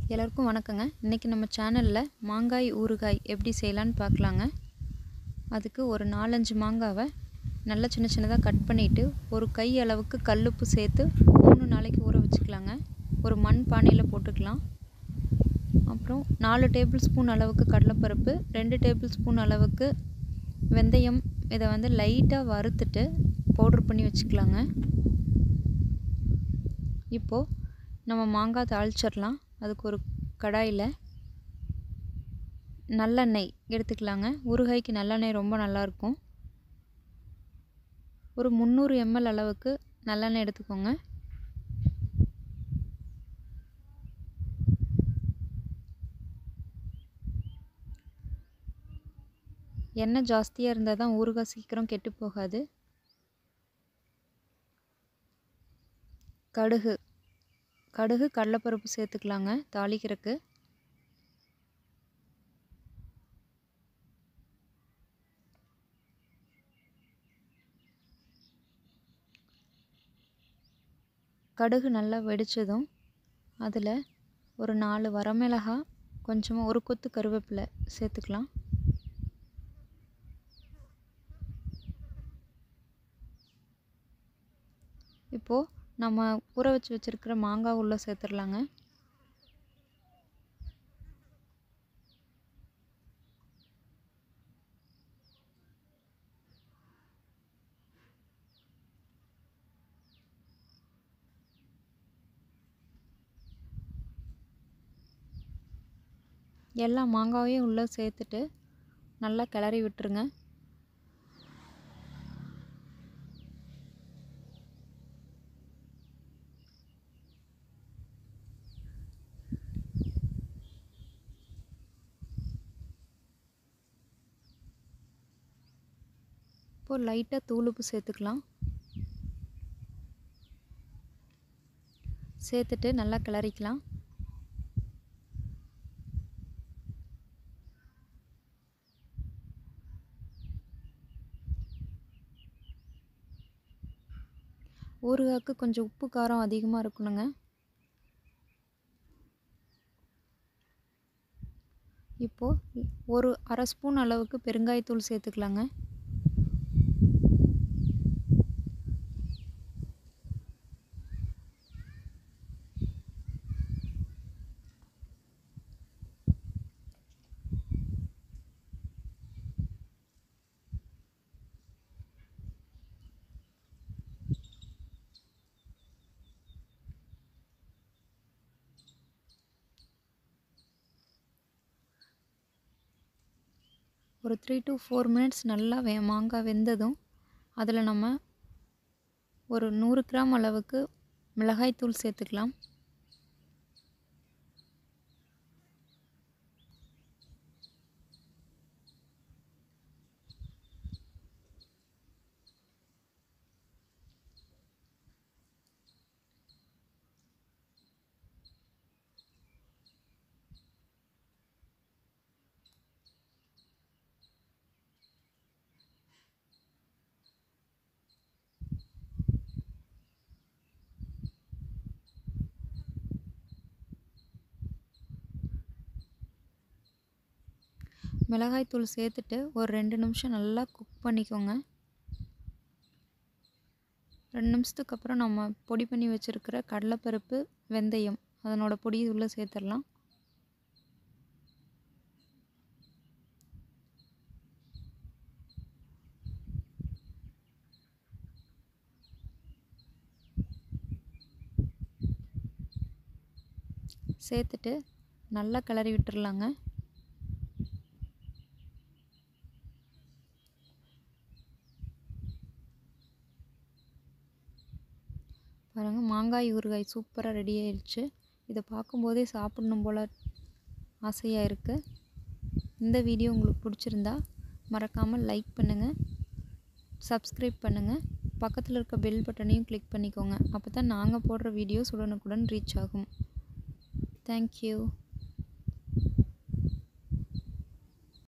எல்லாருக்கும் வணக்கங்க இன்றைக்கி நம்ம சேனலில் மாங்காய் ஊறுகாய் எப்படி செய்யலான்னு பார்க்கலாங்க அதுக்கு ஒரு நாலஞ்சு மாங்காவை நல்லா சின்ன சின்னதாக கட் பண்ணிவிட்டு ஒரு கை அளவுக்கு கல்லுப்பு சேர்த்து மூணு நாளைக்கு ஊற வச்சுக்கலாங்க ஒரு மண் பானையில் போட்டுக்கலாம் அப்புறம் நாலு டேபிள் ஸ்பூன் அளவுக்கு கடலைப்பருப்பு ரெண்டு டேபிள் ஸ்பூன் அளவுக்கு வெந்தயம் இதை வந்து லைட்டாக வறுத்துட்டு பவுட்ரு பண்ணி வச்சுக்கலாங்க இப்போது நம்ம மாங்காய் தாளிச்சிடலாம் அதுக்கு ஒரு கடாயில் நல்லெண்ணெய் எடுத்துக்கலாங்க ஊறுகாய்க்கு நல்லெண்ணெய் ரொம்ப நல்லாயிருக்கும் ஒரு முந்நூறு எம்எல் அளவுக்கு நல்லெண்ணெய் எடுத்துக்கோங்க எண்ணெய் ஜாஸ்தியாக இருந்தால் தான் ஊறுகாய் சீக்கிரம் கெட்டு போகாது கடுகு கடுகு கடலைப்பருப்பு சேர்த்துக்கலாங்க தாளிக்கிறதுக்கு கடுகு நல்லா வெடித்ததும் அதில் ஒரு நாலு வரமிளகா கொஞ்சமாக ஒரு கொத்து கருவேப்பிலை சேர்த்துக்கலாம் இப்போது நம்ம ஊற வச்சு வச்சுருக்கிற மாங்காய் உள்ளே சேர்த்துடலாங்க எல்லா மாங்காயும் உள்ளே சேர்த்துட்டு நல்லா கிளறி விட்டுருங்க இப்போது லைட்டாக தூளுப்பு சேர்த்துக்கலாம் சேர்த்துட்டு நல்லா கிளறிக்கலாம் ஊறுகாய்க்கு கொஞ்சம் உப்பு காரம் அதிகமாக இருக்கணுங்க இப்போது ஒரு அரை ஸ்பூன் அளவுக்கு பெருங்காயத்தூள் சேர்த்துக்கலாங்க ஒரு த்ரீ டு ஃபோர் மினிட்ஸ் நல்லா வே மாங்காய் வெந்ததும் அதில் நம்ம ஒரு நூறு கிராம் அளவுக்கு மிளகாய்த்தூள் சேர்த்துக்கலாம் மிளகாய்த்தூள் சேர்த்துட்டு ஒரு ரெண்டு நிமிஷம் நல்லா குக் பண்ணிக்கோங்க ரெண்டு நிமிஷத்துக்கு அப்புறம் நம்ம பொடி பண்ணி வச்சுருக்கிற கடலைப்பருப்பு வெந்தயம் அதனோட பொடி உள்ளே சேர்த்துடலாம் சேர்த்துட்டு நல்லா கிளறி விட்டுறலாங்க பாருங்கள் மாங்காய் ஊறுகாய் சூப்பராக ரெடி ஆயிடுச்சு இதை பார்க்கும்போதே சாப்பிடணும் போல் ஆசையாக இருக்குது இந்த வீடியோ உங்களுக்கு பிடிச்சிருந்தா மறக்காமல் லைக் பண்ணுங்கள் சப்ஸ்கிரைப் பண்ணுங்கள் பக்கத்தில் இருக்க பெல் பட்டனையும் கிளிக் பண்ணிக்கோங்க அப்போ தான் நாங்கள் போடுற வீடியோஸ் உடனுக்குடன் ரீச் ஆகும் தேங்க்யூ